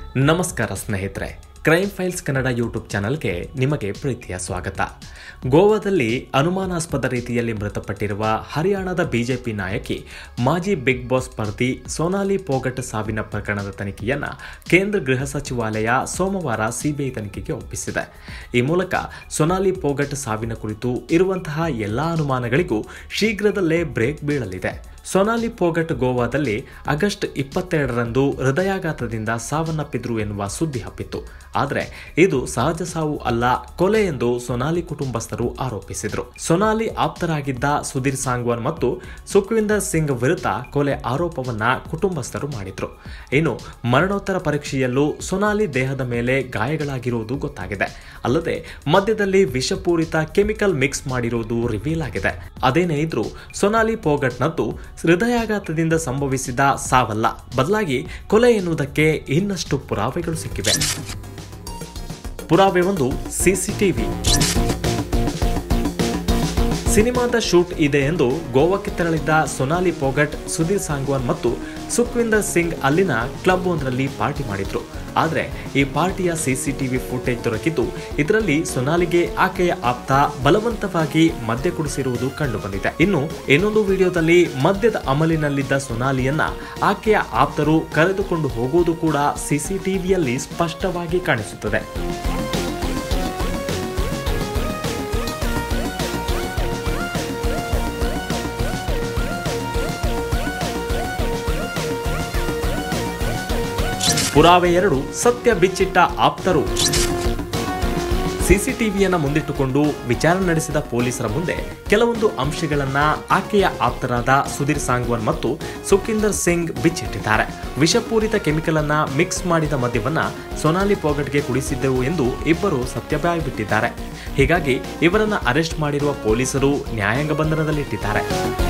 ನಮಸ್ಕಾರ ಸ್ನೇಹಿತರೆ crime files Kannada YouTube ಚಾನಲ್ಗೆ ನಿಮಗೆ ಪ್ರೀತಿಯ ಸ್ವಾಗತ ಗೋವಾದಲ್ಲಿ ಅನುಮಾನಾಸ್ಪದ ರೀತಿಯಲ್ಲಿ ಮೃತಪಟ್ಟಿರುವ ಹರಿಯಾಣದ ಬಿಜೆಪಿ ನಾಯಕಿ ಮಾಜಿ ಬಿಗ್ ಬಾಸ್ ಸ್ಪರ್ಧಿ ಸೋನಾಲಿ ಪೋಗಟ್ ಸಾವಿನ ಪ್ರಕರಣದ ತನಿಖೆಯನ್ನ ಕೇಂದ್ರ ಗೃಹ ಸಚಿವಾಲಯ ಸೋಮವಾರ ಸಿಬಿಐ ತನಿಖೆಗೆ ಒಪ್ಪಿಸಿದೆ ಈ ಮೂಲಕ ಸೊನಾಲಿ ಪೋಗಟ್ ಸಾವಿನ ಕುರಿತು ಇರುವಂತಹ ಎಲ್ಲಾ ಅನುಮಾನಗಳಿಗೂ ಶೀಘ್ರದಲ್ಲೇ ಬ್ರೇಕ್ ಬೀಳಲಿದೆ ಸೊನಾಲಿ ಪೋಗಟ್ ಗೋವಾದಲ್ಲಿ ಆಗಸ್ಟ್ ಇಪ್ಪತ್ತೆರಡರಂದು ಹೃದಯಾಘಾತದಿಂದ ಸಾವನ್ನಪ್ಪಿದ್ರು ಎನ್ನುವ ಸುದ್ದಿ ಹಬ್ಬಿತ್ತು ಆದರೆ ಇದು ಸಹಜ ಸಾವು ಅಲ್ಲ ಕೊಲೆ ಎಂದು ಸೊನಾಲಿ ಕುಟುಂಬಸ್ಥರು ಆರೋಪಿಸಿದರು ಸೊನಾಲಿ ಆಪ್ತರಾಗಿದ್ದ ಸುಧೀರ್ ಸಾಂಗ್ವಾನ್ ಮತ್ತು ಸುಖ್ವಿಂದರ್ ಸಿಂಗ್ ವಿರುದ್ಧ ಕೊಲೆ ಆರೋಪವನ್ನ ಕುಟುಂಬಸ್ಥರು ಮಾಡಿದ್ರು ಇನ್ನು ಮರಣೋತ್ತರ ಪರೀಕ್ಷೆಯಲ್ಲೂ ಸೊನಾಲಿ ದೇಹದ ಮೇಲೆ ಗಾಯಗಳಾಗಿರುವುದು ಗೊತ್ತಾಗಿದೆ ಅಲ್ಲದೆ ಮಧ್ಯದಲ್ಲಿ ವಿಷಪೂರಿತ ಕೆಮಿಕಲ್ ಮಿಕ್ಸ್ ಮಾಡಿರುವುದು ರಿವೀಲ್ ಆಗಿದೆ ಅದೇನೇ ಇದ್ರೂ ಸೊನಾಲಿ ಪೋಗಟ್ನದ್ದು ಹೃದಯಾಘಾತದಿಂದ ಸಂಭವಿಸಿದ ಸಾವಲ್ಲ ಬದಲಾಗಿ ಕೊಲೆ ಎನ್ನುವುದಕ್ಕೆ ಇನ್ನಷ್ಟು ಪುರಾವೆಗಳು ಸಿಕ್ಕಿವೆ ಪುರಾವೆ ಒಂದು ಸಿಸಿಟಿವಿ ಸಿನಿಮಾದ ಶೂಟ್ ಇದೆ ಎಂದು ಗೋವಾಕ್ಕೆ ತೆರಳಿದ್ದ ಸೊನಾಲಿ ಪೋಗಟ್ ಸುಧೀರ್ ಸಾಂಗ್ವಾನ್ ಮತ್ತು ಸುಖ್ವಿಂದರ್ ಸಿಂಗ್ ಅಲ್ಲಿನ ಕ್ಲಬ್ ಒಂದರಲ್ಲಿ ಪಾರ್ಟಿ ಮಾಡಿದ್ರು ಆದರೆ ಈ ಪಾರ್ಟಿಯ ಸಿಸಿಟಿವಿ ಫುಟೇಜ್ ದೊರಕಿದ್ದು ಇದರಲ್ಲಿ ಸೊನಾಲಿಗೆ ಆಕೆಯ ಆಪ್ತ ಬಲವಂತವಾಗಿ ಮದ್ಯ ಕುಡಿಸಿರುವುದು ಕಂಡುಬಂದಿದೆ ಇನ್ನು ಇನ್ನೊಂದು ವಿಡಿಯೋದಲ್ಲಿ ಮದ್ಯದ ಅಮಲಿನಲ್ಲಿದ್ದ ಸೊನಾಲಿಯನ್ನ ಆಕೆಯ ಆಪ್ತರು ಕರೆದುಕೊಂಡು ಹೋಗುವುದು ಕೂಡ ಸಿಸಿಟಿವಿಯಲ್ಲಿ ಸ್ಪಷ್ಟವಾಗಿ ಕಾಣಿಸುತ್ತದೆ ಪುರಾವೆ ಎರಡು ಸತ್ಯ ಬಿಚ್ಚಿಟ್ಟ ಆಪ್ತರು ಸಿಸಿಟಿವಿಯನ್ನ ಮುಂದಿಟ್ಟುಕೊಂಡು ವಿಚಾರಣೆ ನಡೆಸಿದ ಪೊಲೀಸರ ಮುಂದೆ ಕೆಲವೊಂದು ಅಂಶಗಳನ್ನ ಆಕೆಯ ಆಪ್ತರಾದ ಸುಧೀರ್ ಸಾಂಗ್ವಾನ್ ಮತ್ತು ಸುಖಿಂದರ್ ಸಿಂಗ್ ಬಿಚ್ಚಿಟ್ಟಿದ್ದಾರೆ ವಿಷಪೂರಿತ ಕೆಮಿಕಲ್ ಅನ್ನ ಮಿಕ್ಸ್ ಮಾಡಿದ ಮದ್ಯವನ್ನ ಸೊನಾಲಿ ಪೋಗಟ್ಗೆ ಕುಡಿಸಿದ್ದೆವು ಎಂದು ಇಬ್ಬರು ಸತ್ಯಭಾಯ ಬಿಟ್ಟಿದ್ದಾರೆ ಹೀಗಾಗಿ ಇವರನ್ನ ಅರೆಸ್ಟ್ ಮಾಡಿರುವ ಪೊಲೀಸರು ನ್ಯಾಯಾಂಗ ಬಂಧನದಲ್ಲಿಟ್ಟಿದ್ದಾರೆ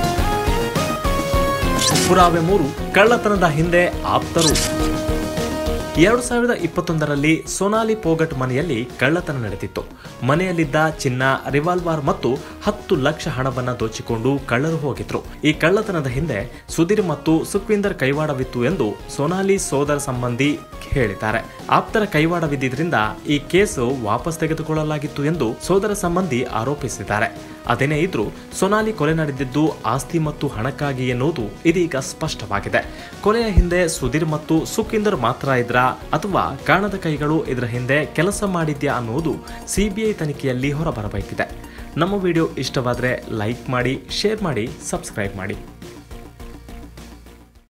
ಪುರಾವೆ ಮೂರು ಕಳ್ಳತನದ ಹಿಂದೆ ಆಪ್ತರು ಎರಡು ಸಾವಿರದ ಇಪ್ಪತ್ತೊಂದರಲ್ಲಿ ಸೊನಾಲಿ ಪೋಗಟ್ ಮನೆಯಲ್ಲಿ ಕಳ್ಳತನ ನಡೆದಿತ್ತು ಮನೆಯಲ್ಲಿದ್ದ ಚಿನ್ನ ರಿವಾಲ್ವಾರ್ ಮತ್ತು ಹತ್ತು ಲಕ್ಷ ಹಣವನ್ನ ದೋಚಿಕೊಂಡು ಕಳ್ಳರು ಹೋಗಿದ್ರು ಈ ಕಳ್ಳತನದ ಹಿಂದೆ ಸುಧೀರ್ ಮತ್ತು ಸುಖ್ವಿಂದರ್ ಕೈವಾಡವಿತ್ತು ಎಂದು ಸೊನಾಲಿ ಸೋದರ ಸಂಬಂಧಿ ಹೇಳಿದ್ದಾರೆ ಆಪ್ತರ ಕೈವಾಡವಿದ್ದರಿಂದ ಈ ಕೇಸು ವಾಪಸ್ ತೆಗೆದುಕೊಳ್ಳಲಾಗಿತ್ತು ಎಂದು ಸೋದರ ಸಂಬಂಧಿ ಆರೋಪಿಸಿದ್ದಾರೆ ಅದೇನೇ ಇದ್ರೂ ಸೊನಾಲಿ ಕೊಲೆ ನಡೆದಿದ್ದು ಆಸ್ತಿ ಮತ್ತು ಹಣಕ್ಕಾಗಿ ಎನ್ನುವುದು ಇದೀಗ ಸ್ಪಷ್ಟವಾಗಿದೆ ಕೊಲೆಯ ಹಿಂದೆ ಸುಧೀರ್ ಮತ್ತು ಸುಖಿಂದರ್ ಮಾತ್ರ ಇದ್ರ ಅಥವಾ ಕಾಣದ ಕೈಗಳು ಇದರ ಹಿಂದೆ ಕೆಲಸ ಮಾಡಿದ್ಯಾ ಅನ್ನುವುದು ಸಿಬಿಐ ತನಿಖೆಯಲ್ಲಿ ಹೊರಬರಬೇಕಿದೆ ನಮ್ಮ ವಿಡಿಯೋ ಇಷ್ಟವಾದರೆ ಲೈಕ್ ಮಾಡಿ ಶೇರ್ ಮಾಡಿ ಸಬ್ಸ್ಕ್ರೈಬ್ ಮಾಡಿ